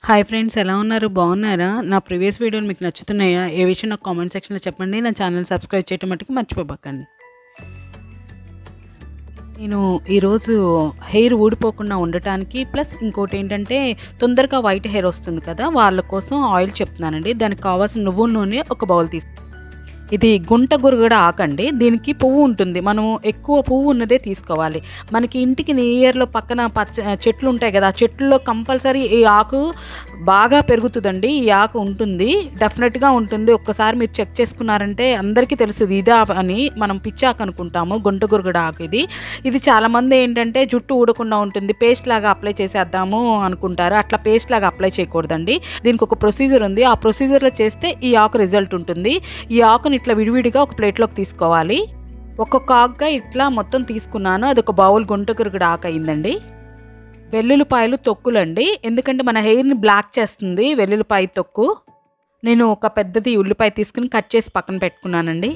hi friends ఎలా ఉన్నారు బాగున్నారా నా ప్రీవియస్ వీడియోలు మీకు నచ్చుతున్నాయా ఏ విషయం నాకు కామెంట్ సెక్షన్లో చెప్పండి నా ఛానల్ సబ్స్క్రైబ్ చేయటం మట్టుకు మర్చిపోబాకండి నేను ఈరోజు హెయిర్ ఊడిపోకుండా ఉండటానికి ప్లస్ ఇంకోటి ఏంటంటే తొందరగా వైట్ హెయిర్ వస్తుంది కదా వాళ్ళ కోసం ఆయిల్ చెప్తున్నానండి దానికి కావాల్సిన నువ్వుల నూనె ఒక బౌల్ తీసు ఇది గుంట గురుగుడ ఆకండి దీనికి పువ్వు ఉంటుంది మనం ఎక్కువ పువ్వు ఉన్నదే తీసుకోవాలి మనకి ఇంటికి నియర్లో పక్కన పచ్చ చెట్లు ఉంటాయి కదా ఆ చెట్లలో కంపల్సరీ ఈ ఆకు బాగా పెరుగుతుందండి ఈ ఆకు ఉంటుంది డెఫినెట్గా ఉంటుంది ఒక్కసారి మీరు చెక్ చేసుకున్నారంటే అందరికీ తెలుస్తుంది ఇదా అని మనం పిచ్చాకు అనుకుంటాము గుంట గురుగుడ ఆకు ఇది ఇది చాలామంది ఏంటంటే జుట్టు ఊడకుండా ఉంటుంది పేస్ట్ లాగా అప్లై చేసేద్దాము అనుకుంటారు అట్లా పేస్ట్ లాగా అప్లై చేయకూడదండి దీనికి ఒక ప్రొసీజర్ ఉంది ఆ ప్రొసీజర్లో చేస్తే ఈ ఆకు రిజల్ట్ ఉంటుంది ఈ ఆకుని ఇట్లా విడివిడిగా ఒక ప్లేట్లోకి తీసుకోవాలి ఒక్కొక్క ఆకుగా ఇట్లా మొత్తం తీసుకున్నాను అది ఒక బౌల్ గుంటకురుగుడు ఆకు అయిందండి వెల్లుల్లిపాయలు తొక్కులండి ఎందుకంటే మన హెయిర్ని బ్లాక్ చేస్తుంది వెల్లుల్లిపాయ తొక్కు నేను ఒక పెద్దది ఉల్లిపాయ తీసుకుని కట్ చేసి పక్కన పెట్టుకున్నానండి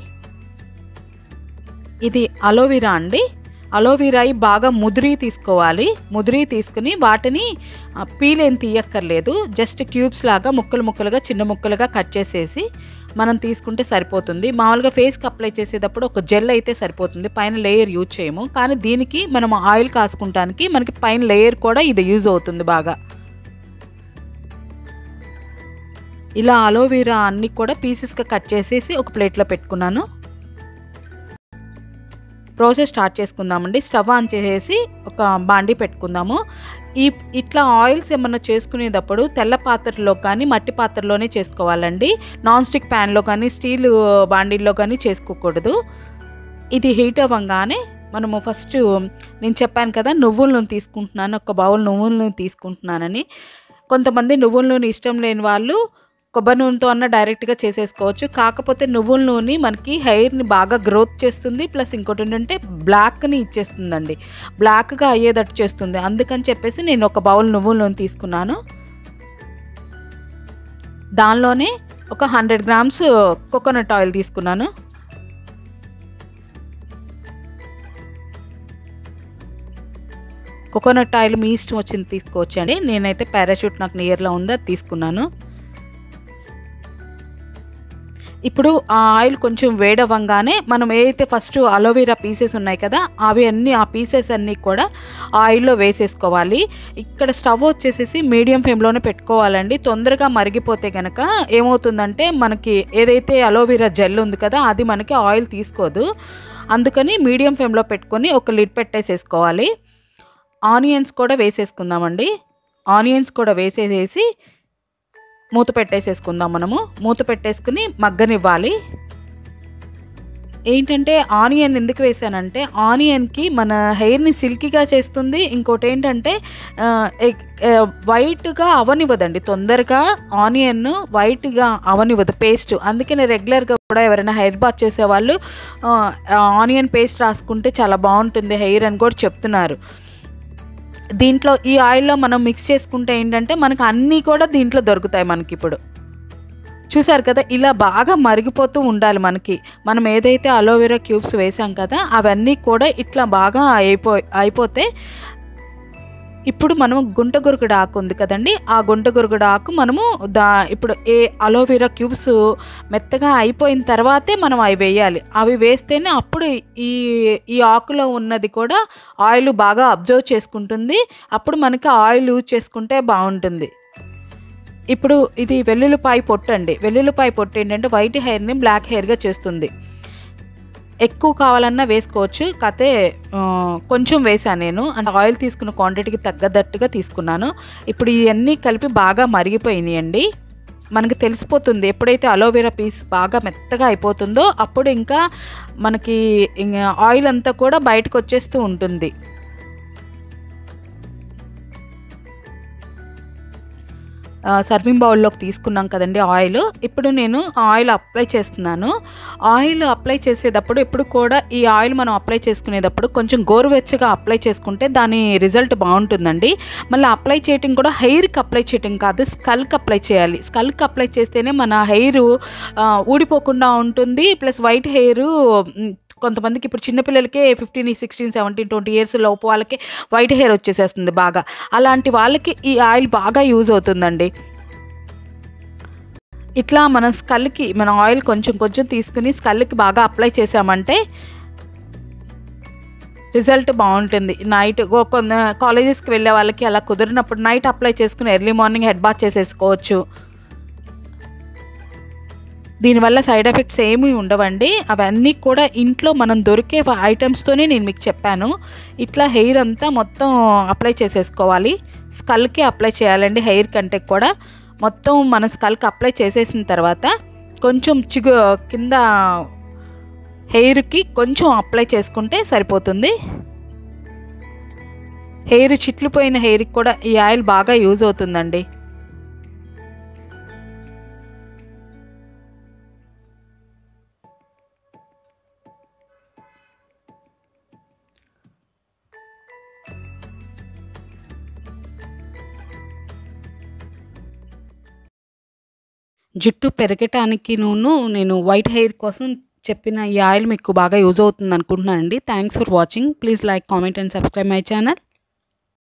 ఇది అలోవెరా అండి అలోవెరా బాగా ముదిరి తీసుకోవాలి ముదిరి తీసుకుని వాటిని పీల్ ఏం తీయక్కర్లేదు జస్ట్ క్యూబ్స్ లాగా ముక్కలు ముక్కలుగా చిన్న ముక్కలుగా కట్ చేసేసి మనం తీసుకుంటే సరిపోతుంది మామూలుగా ఫేస్కి అప్లై చేసేటప్పుడు ఒక జెల్ అయితే సరిపోతుంది పైన లేయర్ యూజ్ చేయము కానీ దీనికి మనం ఆయిల్ కాసుకుంటానికి మనకి పైన లేయర్ కూడా ఇది యూజ్ అవుతుంది బాగా ఇలా అలోవెరా అన్ని కూడా పీసెస్గా కట్ చేసేసి ఒక ప్లేట్లో పెట్టుకున్నాను ప్రాసెస్ స్టార్ట్ చేసుకుందామండి స్టవ్ ఆన్ చేసేసి ఒక బాండీ పెట్టుకుందాము ఈ ఇట్లా ఆయిల్స్ ఏమన్నా చేసుకునేటప్పుడు తెల్ల పాత్రలో కానీ మట్టి పాత్రలోనే చేసుకోవాలండి నాన్ స్టిక్ ప్యాన్లో కానీ స్టీల్ బాండీల్లో కానీ చేసుకోకూడదు ఇది హీట్ అవ్వగానే మనము ఫస్ట్ నేను చెప్పాను కదా నువ్వుల నూనె తీసుకుంటున్నాను ఒక బౌల్ నువ్వుల నూనె తీసుకుంటున్నానని కొంతమంది నువ్వుల నూనె ఇష్టం లేని వాళ్ళు కొబ్బరి నూనెతో అన్న డైరెక్ట్గా చేసేసుకోవచ్చు కాకపోతే నువ్వుల నూనె మనకి హెయిర్ని బాగా గ్రోత్ చేస్తుంది ప్లస్ ఇంకోటి ఏంటంటే బ్లాక్ని ఇచ్చేస్తుందండి బ్లాక్గా అయ్యేటట్టు చేస్తుంది అందుకని చెప్పేసి నేను ఒక బౌల్ నువ్వుల నూనె తీసుకున్నాను దానిలోనే ఒక హండ్రెడ్ గ్రామ్స్ కోకోనట్ ఆయిల్ తీసుకున్నాను కోకోనట్ ఆయిల్ మీ ఇష్టం వచ్చింది తీసుకోవచ్చండి నేనైతే పారాషూట్ నాకు నియర్లో ఉందో అది తీసుకున్నాను ఇప్పుడు ఆ ఆయిల్ కొంచెం వేడవ్వంగానే మనం ఏదైతే ఫస్ట్ అలోవెరా పీసెస్ ఉన్నాయి కదా అవి అన్నీ ఆ పీసెస్ అన్నీ కూడా ఆయిల్లో వేసేసుకోవాలి ఇక్కడ స్టవ్ వచ్చేసేసి మీడియం ఫ్లేమ్లోనే పెట్టుకోవాలండి తొందరగా మరిగిపోతే కనుక ఏమవుతుందంటే మనకి ఏదైతే అలోవెరా జెల్ ఉంది కదా అది మనకి ఆయిల్ తీసుకోదు అందుకని మీడియం ఫ్లేమ్లో పెట్టుకొని ఒక లిడ్ పెట్టేసేసుకోవాలి ఆనియన్స్ కూడా వేసేసుకుందామండి ఆనియన్స్ కూడా వేసేసేసి మూత పెట్టేసేసుకుందాం మనము మూత పెట్టేసుకుని మగ్గనివ్వాలి ఏంటంటే ఆనియన్ ఎందుకు వేసానంటే ఆనియన్కి మన హెయిర్ని సిల్కీగా చేస్తుంది ఇంకోటి ఏంటంటే వైట్గా అవనివ్వదండి తొందరగా ఆనియన్ వైట్గా అవనివ్వదు పేస్ట్ అందుకే నేను రెగ్యులర్గా కూడా ఎవరైనా హెయిర్ బాత్ చేసేవాళ్ళు ఆనియన్ పేస్ట్ రాసుకుంటే చాలా బాగుంటుంది హెయిర్ అని కూడా చెప్తున్నారు దీంట్లో ఈ ఆయిల్లో మనం మిక్స్ చేసుకుంటే ఏంటంటే మనకు అన్నీ కూడా దీంట్లో దొరుకుతాయి మనకి ఇప్పుడు చూసారు కదా ఇలా బాగా మరిగిపోతూ ఉండాలి మనకి మనం ఏదైతే అలోవెరా క్యూబ్స్ వేసాం కదా అవన్నీ కూడా ఇట్లా బాగా అయిపో అయిపోతే ఇప్పుడు మనం గుంట గురుగుడు ఆకు ఉంది కదండి ఆ గుంట గురుగుడు ఆకు మనము దా ఇప్పుడు ఏ అలోవెరా క్యూబ్స్ మెత్తగా అయిపోయిన తర్వాతే మనం అవి వేయాలి అవి వేస్తేనే అప్పుడు ఈ ఈ ఆకులో ఉన్నది కూడా ఆయిల్ బాగా అబ్జర్వ్ చేసుకుంటుంది అప్పుడు మనకి ఆయిల్ యూజ్ చేసుకుంటే బాగుంటుంది ఇప్పుడు ఇది వెల్లుల్లిపాయ పొట్టు అండి వెల్లుల్లిపాయ పొట్టు ఏంటంటే వైట్ హెయిర్ని బ్లాక్ హెయిర్గా చేస్తుంది ఎక్కువ కావాలన్నా వేసుకోవచ్చు కాకపోతే కొంచెం వేసాను నేను అంటే ఆయిల్ తీసుకున్న క్వాంటిటీకి తగ్గదట్టుగా తీసుకున్నాను ఇప్పుడు ఇవన్నీ కలిపి బాగా మరిగిపోయినాయండి మనకి తెలిసిపోతుంది ఎప్పుడైతే అలోవెరా పీస్ బాగా మెత్తగా అయిపోతుందో అప్పుడు ఇంకా మనకి ఆయిల్ అంతా కూడా బయటకు వచ్చేస్తూ ఉంటుంది సర్వింగ్ బౌల్లోకి తీసుకున్నాం కదండి ఆయిల్ ఇప్పుడు నేను ఆయిల్ అప్లై చేస్తున్నాను ఆయిల్ అప్లై చేసేటప్పుడు ఎప్పుడు కూడా ఈ ఆయిల్ మనం అప్లై చేసుకునేటప్పుడు కొంచెం గోరువెచ్చగా అప్లై చేసుకుంటే దాని రిజల్ట్ బాగుంటుందండి మళ్ళీ అప్లై చేయటం కూడా హెయిర్కి అప్లై చేయటం కాదు స్కల్కి అప్లై చేయాలి స్కల్కి అప్లై చేస్తేనే మన హెయిర్ ఊడిపోకుండా ఉంటుంది ప్లస్ వైట్ హెయిర్ కొంతమందికి ఇప్పుడు చిన్నపిల్లలకే fifteen sixteen seventeen twenty years లోపు వాళ్ళకి వైట్ హెయిర్ వచ్చేసేస్తుంది బాగా అలాంటి వాళ్ళకి ఈ ఆయిల్ బాగా యూజ్ అవుతుందండి ఇట్లా మన స్కల్కి మన ఆయిల్ కొంచెం కొంచెం తీసుకుని స్కల్కి బాగా అప్లై చేసామంటే రిజల్ట్ బాగుంటుంది నైట్ కొన్ని కాలేజెస్కి వెళ్ళే వాళ్ళకి అలా కుదిరినప్పుడు నైట్ అప్లై చేసుకుని ఎర్లీ మార్నింగ్ హెడ్ బాత్ చేసేసుకోవచ్చు దీనివల్ల సైడ్ ఎఫెక్ట్స్ ఏమీ ఉండవండి అవన్నీ కూడా ఇంట్లో మనం దొరికే ఐటమ్స్తోనే నేను మీకు చెప్పాను ఇట్లా హెయిర్ అంతా మొత్తం అప్లై చేసేసుకోవాలి స్కల్కి అప్లై చేయాలండి హెయిర్ కంటే కూడా మొత్తం మన స్కల్కి అప్లై చేసేసిన తర్వాత కొంచెం చిగు కింద హెయిర్కి కొంచెం అప్లై చేసుకుంటే సరిపోతుంది హెయిర్ చిట్లిపోయిన హెయిర్కి కూడా ఈ ఆయిల్ బాగా యూజ్ అవుతుందండి జుట్టు పెరగటానికి నూను నేను వైట్ హెయిర్ కోసం చెప్పిన ఈ ఆయిల్ మీకు బాగా యూజ్ అవుతుంది అనుకుంటున్నానండి thanks for watching please like comment and subscribe my channel